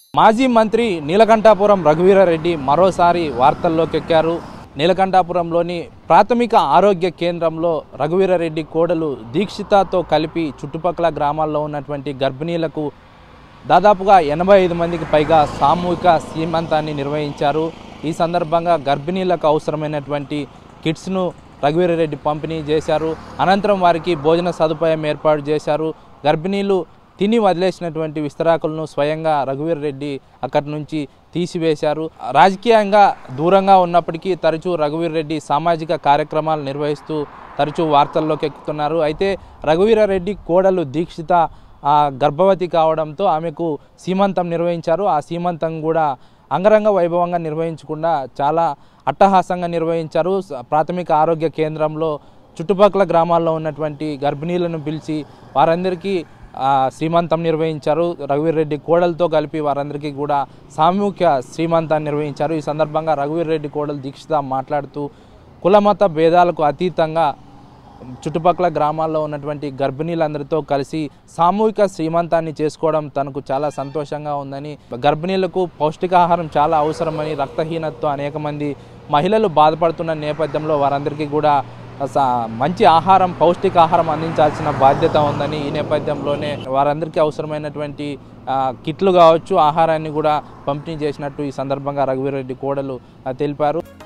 మాజీ మంత్రి నీలకంఠాపురం రఘువీరారెడ్డి మరోసారి వార్తల్లోకి ఎక్కారు నీలకంఠాపురంలోని ప్రాథమిక ఆరోగ్య కేంద్రంలో రఘువీరారెడ్డి కోడలు దీక్షితతో కలిపి చుట్టుపక్కల గ్రామాల్లో ఉన్నటువంటి గర్భిణీలకు దాదాపుగా ఎనభై ఐదు మందికి పైగా సామూహిక సీమంతాన్ని నిర్వహించారు ఈ సందర్భంగా గర్భిణీలకు అవసరమైనటువంటి కిట్స్ను రఘువీరారెడ్డి పంపిణీ చేశారు అనంతరం వారికి భోజన సదుపాయం ఏర్పాటు చేశారు గర్భిణీలు తిని వదిలేసినటువంటి విస్తరాకులను స్వయంగా రఘువీర్ అక్కడి నుంచి తీసివేశారు రాజకీయంగా దూరంగా ఉన్నప్పటికీ తరచూ రఘువీర్ రెడ్డి సామాజిక కార్యక్రమాలు నిర్వహిస్తూ తరచూ వార్తల్లోకి ఎక్కుతున్నారు అయితే రఘువీరారెడ్డి కోడలు దీక్షిత ఆ, గర్భవతి కావడంతో ఆమెకు సీమంతం నిర్వహించారు ఆ సీమంతం కూడా అంగరంగ వైభవంగా నిర్వహించకుండా చాలా అట్టహాసంగా నిర్వహించారు స- ప్రాథమిక ఆరోగ్య కేంద్రంలో చుట్టుపక్కల గ్రామాల్లో ఉన్నటువంటి గర్భిణీలను పిలిచి వారందరికీ ఆ, శ్రీమంతం నిర్వహించారు రఘువీర్ రెడ్డి కోడలతో కలిపి వారందరికీ కూడా సామూహిక శ్రీమంతాన్ని నిర్వహించారు ఈ సందర్భంగా రఘువీర్ రెడ్డి కోడలు దీక్షిత మాట్లాడుతూ కులమత భేదాలకు అతీతంగా చుట్టుపక్కల గ్రామాల్లో ఉన్నటువంటి గర్భిణీలందరితో కలిసి సామూహిక శ్రీమంతాన్ని చేసుకోవడం తనకు చాలా సంతోషంగా ఉందని గర్భిణీలకు పౌష్టికాహారం చాలా అవసరమని రక్తహీనతతో అనేక మంది మహిళలు బాధపడుతున్న నేపథ్యంలో వారందరికీ కూడా స- మంచి ఆహారం పౌష్టికాహారం అందించాల్సిన బాధ్యత ఉందని ఈ నేపథ్యంలోనే వారందరికీ అవసరమైనటువంటి ఆ, కిట్లు కావచ్చు ఆహారాన్ని కూడా పంపిణీ చేసినట్టు ఈ సందర్భంగా రఘువీరెడ్డి కోడలు ఆ, తెలిపారు